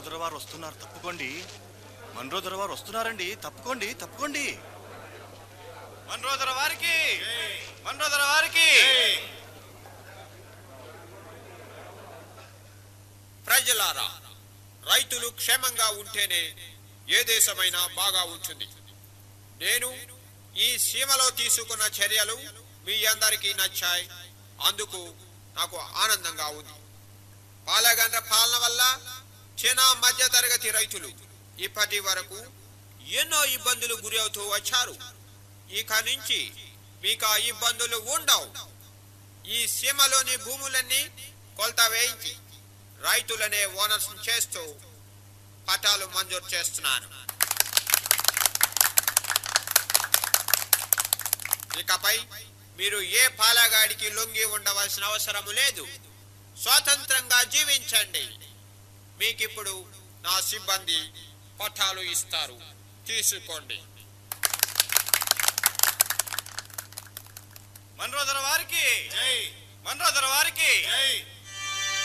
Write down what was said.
మన్రోదర వారు వస్తున్నారు తప్పుకోండి మన్రోదర వారు వస్తున్నారండి తప్పుకోండి తప్పుకోండి మన్రోదర వారికి మన్రోదర వారికి ప్రజలారా రైతులు క్షేమంగా ఉంటేనే ఏ దేశమైనా బాగా ఉంటుంది నేను ఈ సీమలో తీసుకున్న చర్యలు మీ అందరికీ నచ్చాయి అందుకు నాకు ఆనందంగా ఉంది పాలగండ్ర పాలన వల్ల చిన్న మధ్య తరగతి రైతులు ఇప్పటి వరకు ఎన్నో ఇబ్బందులు గురి అవుతూ వచ్చారు ఇక నుంచి మీకు ఆ ఇబ్బందులు ఉండవు ఈ సీమలోని భూములన్నీ కొలత వేయించి రైతులనే ఓనర్స్ చేస్తూ పట్టాలు మంజూరు చేస్తున్నాను ఇకపై మీరు ఏ పాలగాడికి లొంగి ఉండవలసిన అవసరం లేదు స్వాతంత్రంగా జీవించండి మీకిప్పుడు నా సిబ్బంది పట్టాలు ఇస్తారు తీసుకోండి మన్రోదర వారికి మన్రోదర వారికి